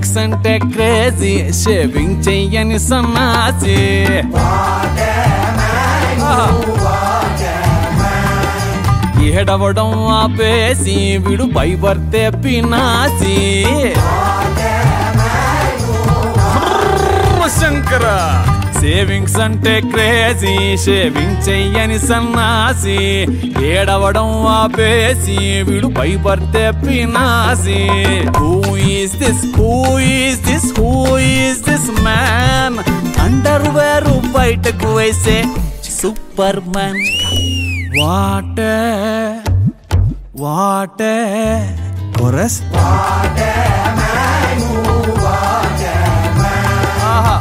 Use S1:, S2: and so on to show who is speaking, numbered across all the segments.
S1: Savings అంటే crazy shaving చెయ్యని సన్నాసి ఏడవడం ఆపేసి వీడు భయపడితే పినాసి శంకర సేవింగ్స్ అంటే క్రేజీ షేవింగ్ చెయ్యని సన్నాసి ఏడవడం ఆపేసి వీడు భయపడితే పినాసి who is this who is this who is this man underwear బయటకు వేసే Superman what a what a chorus ఆహా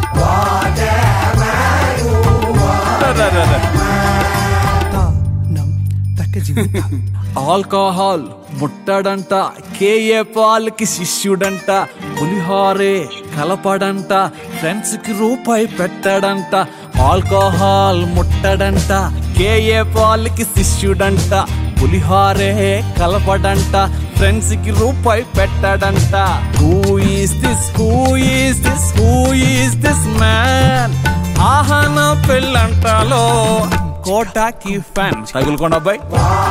S1: ఆల్కహాల్ ముట్టడంట కేఏ పాల్కి శిష్యుడంట పులిహారే కలపడంట ఫ్రెండ్స్ కి రూపాయి పెట్టడంట ఆల్కహాల్ ముట్టడంట కేఏ పాల్కి శిష్యుడంట పులిహారే కలపడంట ఫ్రెండ్స్ కి రూపాయి పెట్టడంట who is this who is this who is this man ఆహన పెళ్ళంటలో కోటాకి ఫ్యాన్ తగులుకోండి అబ్బాయి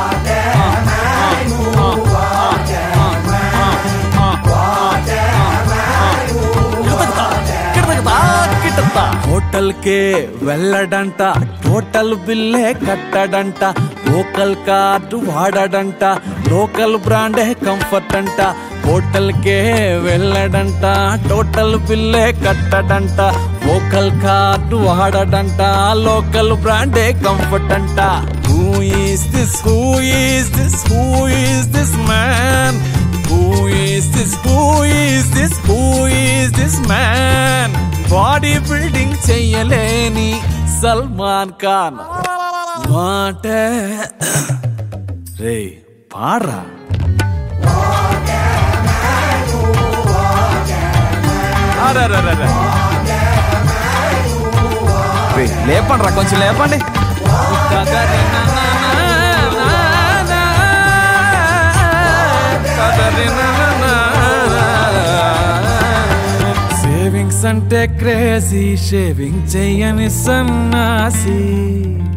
S1: హోటల్ కే వెళ్ళడంట టోటల్ బిల్లే కట్టడంట లోకల్ కార్డు వాడడంట లోకల్ బ్రాండే కంఫర్ట్ అంట హోటల్ కే వెళ్ళడంట టోటల్ బిల్లే కట్టడంట లోకల్ కార్డు వాడడంట లోకల్ బ్రాండే కంఫర్ట్ అంట who is this who is this who is this man who is this who is this who is this man body building చెయ్యలేని సల్మాన్ ఖాన్ మాట రే పాడరా అరెరెరెరె. రే, లేపండి రా కొంచెం లేపండి సేవింగ్స్ అంటే క్రేజీ షేవింగ్ చెయ్యని సన్నాసి